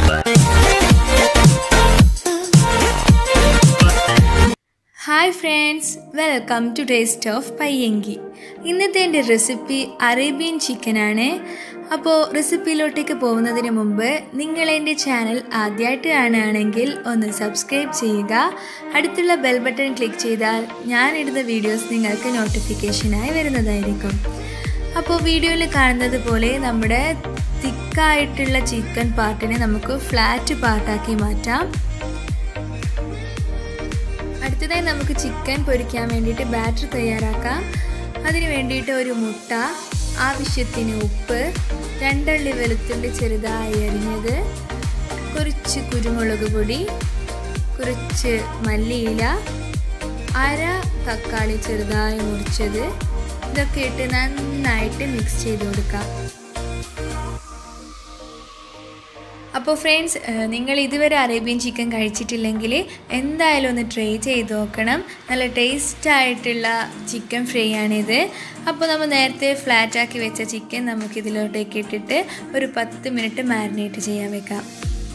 hi friends welcome to taste of Payyanki ഇന്നത്തെ എൻ്റെ recipe Arabian ചിക്കനാണ് അപ്പോൾ റെസിപ്പിയിലോട്ടേക്ക് പോകുന്നതിന് മുമ്പ് നിങ്ങൾ എൻ്റെ ചാനൽ ആദ്യമായിട്ട് കാണുകയാണെങ്കിൽ ഒന്ന് സബ്സ്ക്രൈബ് ചെയ്യുക അടുത്തുള്ള ബെൽ ബട്ടൺ ക്ലിക്ക് ചെയ്താൽ ഞാൻ ഇടുന്ന വീഡിയോസ് നിങ്ങൾക്ക് നോട്ടിഫിക്കേഷനായി വരുന്നതായിരിക്കും അപ്പോൾ വീഡിയോയിൽ കാണുന്നത് പോലെ നമ്മുടെ തിക്കായിട്ടുള്ള ചിക്കൻ പാർട്ടിനെ നമുക്ക് ഫ്ലാറ്റ് പാർട്ടാക്കി മാറ്റാം അടുത്തതായി നമുക്ക് ചിക്കൻ പൊരിക്കാൻ വേണ്ടിയിട്ട് ബാറ്റർ തയ്യാറാക്കാം അതിന് വേണ്ടിയിട്ട് ഒരു മുട്ട ആവശ്യത്തിന് ഉപ്പ് രണ്ടള്ളി വെളുത്തുള്ളി ചെറുതായി അരിഞ്ഞത് കുറച്ച് കുരുമുളക് പൊടി കുറച്ച് മല്ലിയില അര തക്കാളി ചെറുതായി മുറിച്ചത് ഇതൊക്കെ ഇട്ട് നന്നായിട്ട് മിക്സ് ചെയ്ത് കൊടുക്കാം അപ്പോൾ ഫ്രണ്ട്സ് നിങ്ങൾ ഇതുവരെ അറേബ്യൻ ചിക്കൻ കഴിച്ചിട്ടില്ലെങ്കിൽ എന്തായാലും ഒന്ന് ട്രൈ ചെയ്ത് നോക്കണം നല്ല ടേസ്റ്റ് ആയിട്ടുള്ള ചിക്കൻ ഫ്രൈ ആണിത് അപ്പോൾ നമ്മൾ നേരത്തെ ഫ്ലാറ്റാക്കി വെച്ച ചിക്കൻ നമുക്ക് ഇതിലോട്ടേക്ക് ഇട്ടിട്ട് ഒരു പത്ത് മിനിറ്റ് മാരിനേറ്റ് ചെയ്യാൻ വെക്കാം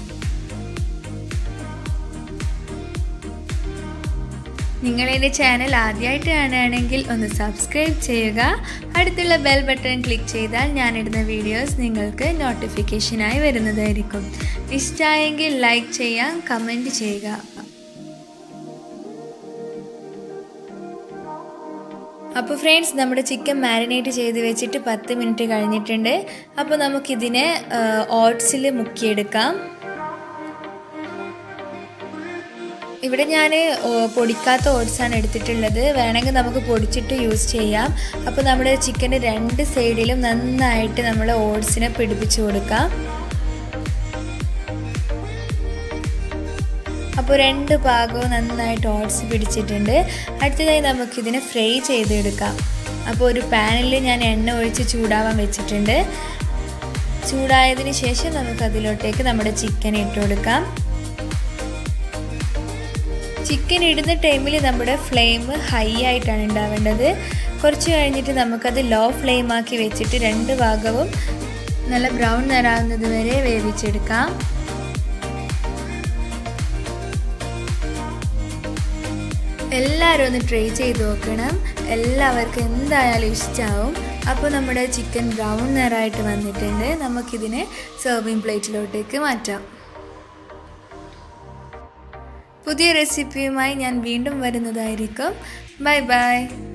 നിങ്ങൾ എൻ്റെ ചാനൽ ആദ്യമായിട്ട് കാണുകയാണെങ്കിൽ ഒന്ന് സബ്സ്ക്രൈബ് ചെയ്യുക അടുത്തുള്ള ബെൽ ബട്ടൺ ക്ലിക്ക് ചെയ്താൽ ഞാനിടുന്ന വീഡിയോസ് നിങ്ങൾക്ക് നോട്ടിഫിക്കേഷനായി വരുന്നതായിരിക്കും ഇഷ്ടമായെങ്കിൽ ലൈക്ക് ചെയ്യാം കമൻറ്റ് ചെയ്യുക അപ്പോൾ ഫ്രണ്ട്സ് നമ്മുടെ ചിക്കൻ മാരിനേറ്റ് ചെയ്ത് വെച്ചിട്ട് പത്ത് മിനിറ്റ് കഴിഞ്ഞിട്ടുണ്ട് അപ്പോൾ നമുക്കിതിനെ ഓട്സിൽ മുക്കിയെടുക്കാം ഇവിടെ ഞാൻ പൊടിക്കാത്ത ഓട്സാണ് എടുത്തിട്ടുള്ളത് വേണമെങ്കിൽ നമുക്ക് പൊടിച്ചിട്ട് യൂസ് ചെയ്യാം അപ്പോൾ നമ്മുടെ ചിക്കൻ്റെ രണ്ട് സൈഡിലും നന്നായിട്ട് നമ്മൾ ഓട്സിനെ പിടിപ്പിച്ച് കൊടുക്കാം അപ്പോൾ രണ്ട് ഭാഗവും നന്നായിട്ട് ഓട്സ് പിടിച്ചിട്ടുണ്ട് അടുത്തതായി നമുക്കിതിനെ ഫ്രൈ ചെയ്തെടുക്കാം അപ്പോൾ ഒരു പാനിൽ ഞാൻ എണ്ണ ഒഴിച്ച് ചൂടാവാൻ വെച്ചിട്ടുണ്ട് ചൂടായതിന് ശേഷം നമുക്ക് അതിലോട്ടേക്ക് നമ്മുടെ ചിക്കൻ ഇട്ട് കൊടുക്കാം ചിക്കൻ ഇടുന്ന ടൈമിൽ നമ്മുടെ ഫ്ലെയിം ഹൈ ആയിട്ടാണ് ഉണ്ടാവേണ്ടത് കുറച്ച് കഴിഞ്ഞിട്ട് നമുക്കത് ലോ ഫ്ലെയിം ആക്കി വെച്ചിട്ട് രണ്ട് ഭാഗവും നല്ല ബ്രൗൺ നിറാവുന്നത് വരെ വേവിച്ചെടുക്കാം എല്ലാവരും ഒന്ന് ട്രൈ ചെയ്ത് നോക്കണം എല്ലാവർക്കും എന്തായാലും ഇഷ്ടമാവും അപ്പോൾ നമ്മുടെ ചിക്കൻ ബ്രൗൺ നിറായിട്ട് വന്നിട്ടുണ്ട് നമുക്കിതിനെ സെർവിങ് പ്ലേറ്റിലോട്ടേക്ക് മാറ്റാം പുതിയ റെസിപ്പിയുമായി ഞാൻ വീണ്ടും വരുന്നതായിരിക്കും ബൈ ബൈ